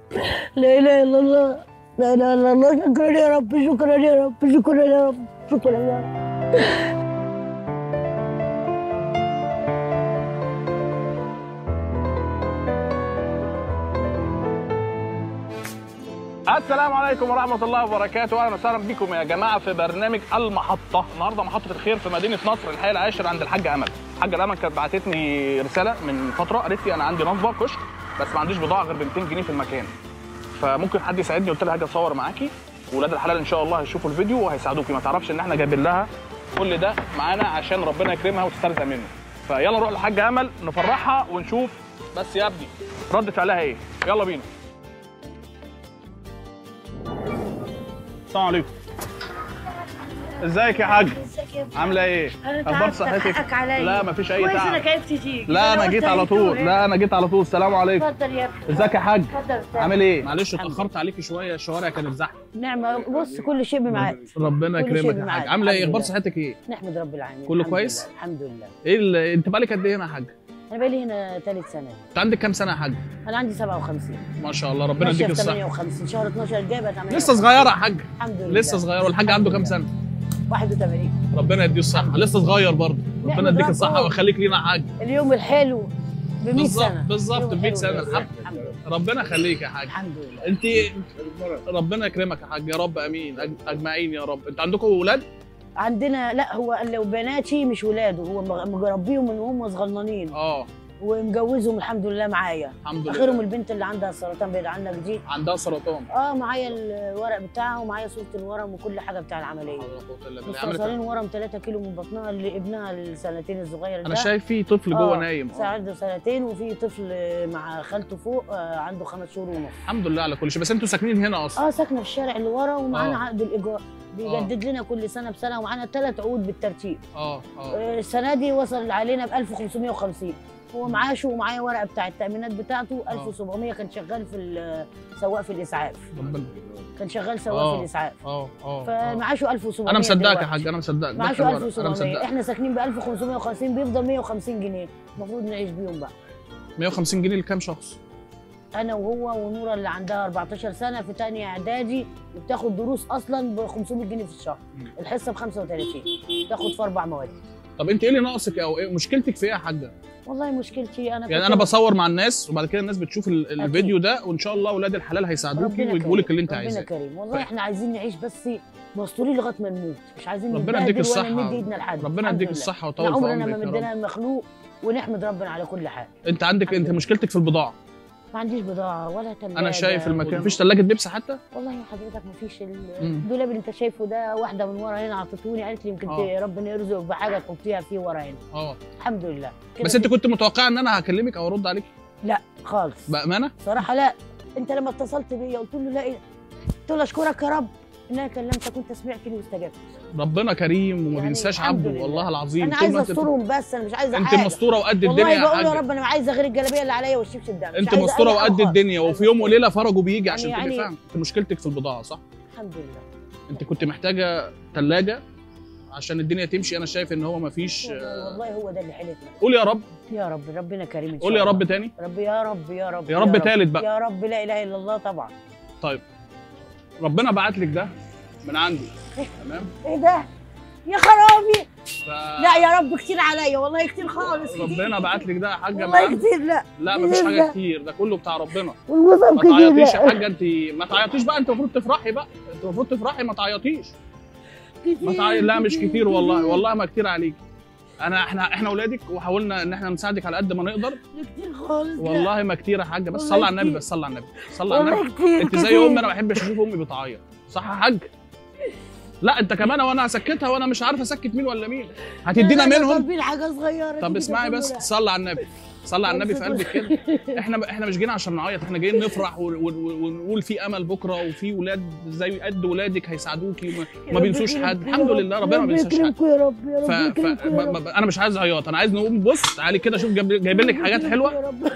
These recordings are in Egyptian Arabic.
لا اله الا الله لا اله الا الله شكرا يا رب شكرا يا رب شكرا يا رب شكرا يا رب السلام عليكم ورحمة الله وبركاته، أهلا وسهلا بكم يا جماعة في برنامج المحطة، النهاردة محطة الخير في مدينة نصر الحي العاشر عند الحاجة أمل، الحاجة أمل كانت بعتتني رسالة من فترة قالت لي أنا عندي نصبة كشك بس ما عنديش بضاعة غير ب 200 جنيه في المكان. فممكن حد يساعدني قلت لها هاجي أصور معاكي ولاد الحلال إن شاء الله هيشوفوا الفيديو وهيساعدوكي ما تعرفش إن إحنا جايبين لها كل ده معانا عشان ربنا يكرمها وتسترزق منه. فيلا نروح للحاجة أمل نفرحها ونشوف بس يا ابني رد فعلها إيه؟ يلا بينا. السلام عليكم ازيك يا حاج عامله ايه اخبار صحتك حقك عليا لا مفيش اي كويس تعب انك عرفت تيجي لا انا جيت على طول لا انا جيت على طول السلام عليكم اتفضل يا ابني ازيك يا حاج اتفضل عامل ايه معلش اتاخرت عليكي شويه الشوارع كانت زحمه نعمه بص كل شيء بمعاد ربنا كل شيء يكرمك يا معاك. حاج عامله ايه الحمد اخبار لله. صحتك ايه نحمد رب العالمين كله الحمد كويس؟ لله. الحمد لله ايه ال- انت بالك قد ايه هنا يا حاج انا بقالي هنا ثالث سنه انت عندك كام سنه يا حاج انا عندي 57 ما شاء الله ربنا ماشيه يديك في الصحه 58 شهر 12 الجاي بقى 58 لسه صغيره يا حاج الحمد لله لسه صغيره والحاج عنده كام سنه 81 ربنا يديه الصحه لسه صغير برضه ربنا نحمد يديك ربنا. الصحه ويخليك لينا يا حاج اليوم الحلو ب 100 بالظبط- سنه بالظبط اليوم ب 100 الحلو سنة، بالظبط. الحمد الحمد لله ربنا يخليك يا حاج الحمد لله انت ربنا يكرمك يا حاج يا رب امين أج- اجمعين يا رب انت عندكم اولاد عندنا لا هو لو بناتي مش ولاده هو مغ- مجربيهم من هم صغننين اه ومجوزهم الحمد لله معايا الحمد اخرهم لله البنت اللي عندها سرطان بعيد عنك دي عندها سرطان اه معايا الورق بتاعها ومعايا صوره الورم وكل حاجه بتاع العمليه مستخسرين ورم 3 كيلو من بطنها اللي ابنها السنتين الصغير ده انا شايف في طفل جوه آه، نايم آه. عنده سنتين وفي طفل مع خالته فوق آه، عنده خمس شهور ونص الحمد لله على كل شيء بس انتوا ساكنين هنا اصلا اه ساكنه في الشارع اللي ورا ومعانا آه. عقد الايجار بيجدد لنا كل سنه بسنه ومعانا ثلاث عقود بالترتيب اه اه آه، السنه دي وصل علينا ب 1550 هو معاشه ومعايا ورقه بتاع التامينات بتاعته 1700 كان شغال في ال- سواق في الاسعاف ربنا كان شغال سواق آه. في الاسعاف اه اه آه. فمعاشه 1700 انا مصدقك يا دلوقتي. حاج انا مصدقك معاشه دخل ورق. انا 1700 مصدقك احنا ساكنين ب 1550 بيفضل 150 جنيه المفروض نعيش بيهم بقى 150 جنيه لكام شخص انا وهو ونوره اللي عندها 14 سنه في تانية اعدادي وبتاخد دروس اصلا ب 500 جنيه في الشهر مم. الحصه ب 35 تاخد في اربع مواد طب انت ايه اللي ناقصك او ايه مشكلتك في ايه يا حاجه والله مشكلتي انا يعني كنت- انا بصور مع الناس وبعد كده الناس بتشوف ال- الفيديو ده وان شاء الله اولاد الحلال هيساعدوكي ربنا ويجيبوا لك كريم، اللي انت ربنا عايزاه كريم والله طيب. احنا عايزين نعيش بس مستورين لغايه ما نموت مش عايزين ربنا نتبهدل يديك ولا الصحة. نمد ايدنا لحد ربنا الحمد يديك لله. الصحه احنا ويطول في عمرنا ما عمرك يا رب مدينا مخلوق ونحمد ربنا على كل حال انت عندك الحمد انت لله. مشكلتك في البضاعه ما عنديش بضاعه ولا ثلاجه انا شايف المكان مفيش ثلاجه بيبسي حتى والله يا حضرتك ما فيش مم. الدولاب اللي انت شايفه ده واحده من ورا هنا عطتوني قالت لي يمكن آه. ت- ربنا يرزقك بحاجه تحطيها فيه ورا هنا اه الحمد لله كده بس انت في- كنت متوقع ان انا هكلمك او ارد عليك لا خالص بامانه صراحه لا انت لما اتصلت بيا قلت له لا إيه؟ قلت له اشكرك يا رب ان انا كلمتك وانت سمعتني واستجبت ربنا كريم وما يعني بينساش الحمد عبده لله. والله العظيم انا طول عايزه ما انت استرهم بس انا مش عايزه انت حاجه مستوره وقد والله الدنيا يا بقول يا حاج رب انا عايزه غير الجلابيه اللي عليا والشبشب ده مش انت عايزة مستوره أي حاجة وقد خالص. الدنيا عايزة وفي يوم أستر. وليله فرجه بيجي عشان يعني- تبقي يعني- فاهم انت مشكلتك في البضاعه صح الحمد لله انت كنت محتاجه ثلاجه عشان الدنيا تمشي انا شايف ان هو مفيش والله والله هو ده اللي حلفنا قول يا رب يا رب ربنا كريم ان شاء قول يا الله. رب تاني رب يا رب يا رب يا رب تالت بقى. يا رب لا اله الا الله طبعا طيب ربنا بعت لك ده من عندي تمام ايه ده يا خرابي ف... لا يا رب كتير عليا والله كتير خالص كتير. ربنا بعت لك ده يا حاجه والله معاك. كتير لا لا مفيش كتير حاجه لا. كتير ده كله بتاع ربنا والمصاب ما كتير تعيطيش يا لا حاجه انت ما تعيطيش بقى انت المفروض تفرحي بقى انت المفروض تفرحي ما تعيطيش ما كتير تعيط لا مش كتير والله كتير. والله ما كتير عليك انا احنا احنا اولادك وحاولنا ان احنا نساعدك على قد ما نقدر كتير خالص لا. والله ما كتير يا حاجه بس والله صلي على النبي كتير. بس صلي على النبي صلي على النبي والله كتير انت زي كتير. امي انا ما بحبش اشوف امي بتعيط صح يا حاج لا انت كمان وانا هسكتها وانا مش عارف اسكت مين ولا مين هتدينا لا، لا، منهم طالبين حاجه صغيره طب دي اسمعي كده بس كله لا. صلي على النبي صلي على النبي في قلبك كده احنا احنا مش جينا عشان نعيط احنا جايين نفرح ون- ون- ونقول في امل بكره وفي ولاد زي قد ولادك هيساعدوكي وما- يا وما رب بينسوش يكرمكم حد يا الحمد رب. لله ربنا ما بينساش حد يكرمكم يا رب يا رب ف... ف... يكرمكم يا ب... رب. ب... انا مش عايز عياط انا عايز نقوم بص تعالي كده شوف جايب- جايبين لك حاجات حلوه يا رب.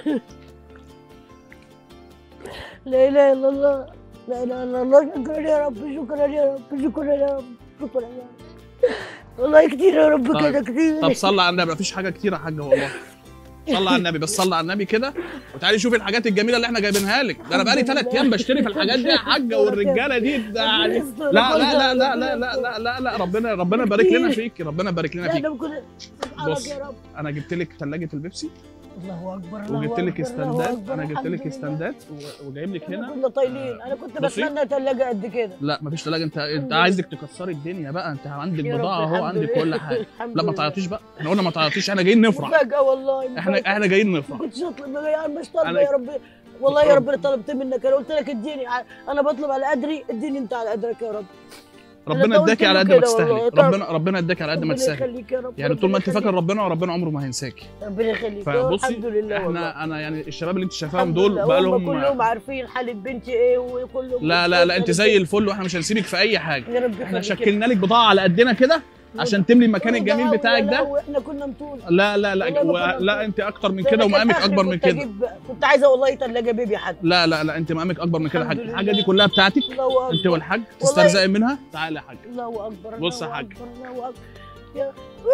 لا اله الا الله لا اله الا الله شكرا يا رب شكرا يا رب شكرا يا رب شكرا يا رب والله كتير يا رب طيب. كده كتير طب صلي على النبي مفيش حاجه كتير يا حاجه والله صلى على النبي بس صلى على النبي كده وتعالي شوفي الحاجات الجميله اللي احنا جايبينها لك ده انا بقالي الحمد ثلاث لله. ايام بشتري في الحاجات دي يا حاجه والرجاله دي ده يعني لا لا لا لا لا لا لا لا, لا ربنا ربنا يبارك لنا فيك ربنا يبارك لنا لا فيك ده كل بص. يا رب انا جبت لك ثلاجه البيبسي الله اكبر الله وجبت لك أكبر، الله استندات أكبر، انا جبت الحمد لك لله. استندات و- وجايب لك احنا هنا كنا طايلين انا كنت بصي. بتمنى ثلاجه قد كده لا مفيش ثلاجه انت انت الحمد عايزك تكسري الدنيا بقى انت عندك يا رب، بضاعه اهو الحمد عندك لله. كل حاجه الحمد لا ما لله. تعيطيش بقى احنا قلنا ما تعيطيش احنا جايين نفرح مفاجاه والله احنا مفاجأة. احنا جايين ما نفرح كنتش اطلب انا مش طالبه أنا- يا ربي والله يا طب. رب اللي طلبت منك انا قلت لك اديني ع- انا بطلب على قدري اديني انت على قدرك يا رب ربنا أنا قلت اداكي على له قد ما كده تستاهلي والله. طب. ربنا ربنا اداكي على قد ما ربنا تستاهلي يخليك يا رب يعني طول ربنا ما انت فاكر يخليك. ربنا وربنا عمره ما هينساكي ربنا يخليك فبصي الحمد لله والله احنا انا يعني الشباب اللي انت شايفاهم الحمد دول لله. بقى هم لهم كلهم عارفين حاله بنتي ايه وكلهم لا لا لا انت زي الفل واحنا مش هنسيبك في اي حاجه يا رب احنا يخليك. شكلنا لك بضاعه على قدنا كده عشان تملي المكان وده الجميل بتاعك ولا ده هو احنا كنا مطول لا لا لا والله ما و... كنا لا انت اكتر من ده كده أنا كان ومقامك آخري اكبر من كنت كده أجيب- كنت عايزه والله ثلاجه بيبي حد لا لا لا انت مقامك اكبر من كده الحمد حاجه لله. الحاجه دي كلها بتاعتك الله انت اكبر والحاج والله. تسترزقي منها تعالى يا حاج الله اكبر بص يا الله حاج. أكبر، الله اكبر يا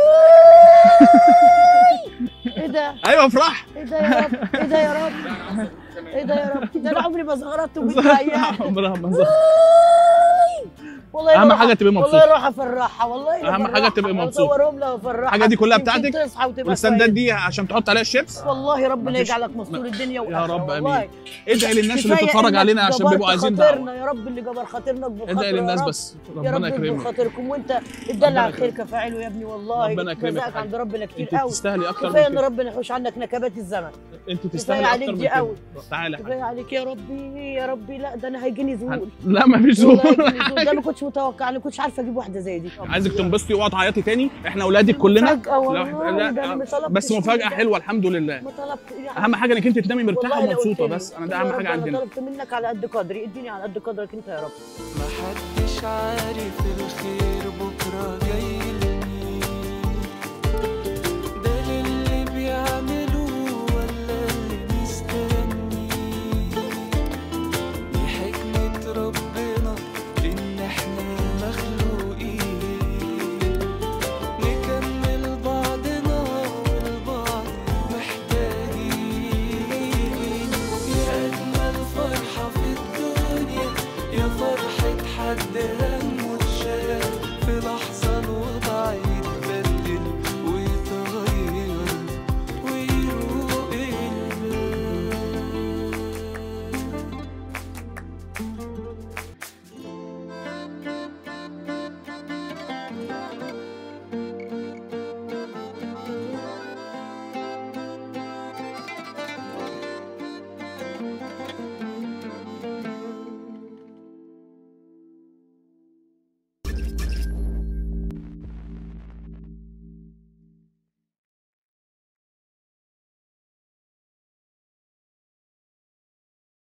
ايه ده ايوه افرح ايه ده يا رب ايه ده يا رب ايه ده يا رب ده انا عمري ما زغرت وبنت عيال عمرها ما زهقت. والله اهم روح- حاجه تبقى والله مبسوطه اروح افرحها والله لا أهم حاجة أفرحها. تبقى أنا مبسوطة. اصورهم لها وافرحها الحاجة دي كلها يمكن بتاعتك؟ تصحى وتبقى والاستندات كويسة. دي عشان تحط عليها الشيبس والله ربنا مفيش- يجعلك مستور الدنيا يا والاخره رب والله. امين ادعي للناس اللي كفاية بتتفرج إنك علينا عشان جبرت بيبقوا عايزين دعوه خاطرنا يا رب اللي جبر خاطرنا اجبر ادعي خاطره للناس يا رب. بس يا رب ربنا اجبر يكرمك خاطركم وانت ربنا اتدلع يكرمك. خير كفاعله يا ابني والله ربنا يكرمك جزاك يا حاج. عند ربنا كتير انت قوي تستاهلي اكتر كفايه من ان كده ربنا يحوش عنك نكبات الزمن انت تستاهلي عليك اكتر من دي كده قوي. تعالى يا حاج كفايه عليك يا ربي يا ربي لا ده انا هيجيني ذهول هن- لا مفيش والله زهور هيجيني ذهول. ده ما كنتش متوقع انا ما كنتش عارفه اجيب واحده زي دي عايزك تنبسطي واقعد تعيطي تاني احنا اولادك كلنا مفاجأة والله لا ده أنا ما طلبتش بس مفاجاه كده. حلوه الحمد لله ما طلبت يعني اهم حاجه انك انت تنامي مرتاحه والله لو ومبسوطه قلت لي، بس انا قلت ده يا اهم رب حاجه أنا عندنا طلبت منك على قد قدري اديني على قد قدرك انت يا رب محدش عارف الخير بكرة جاي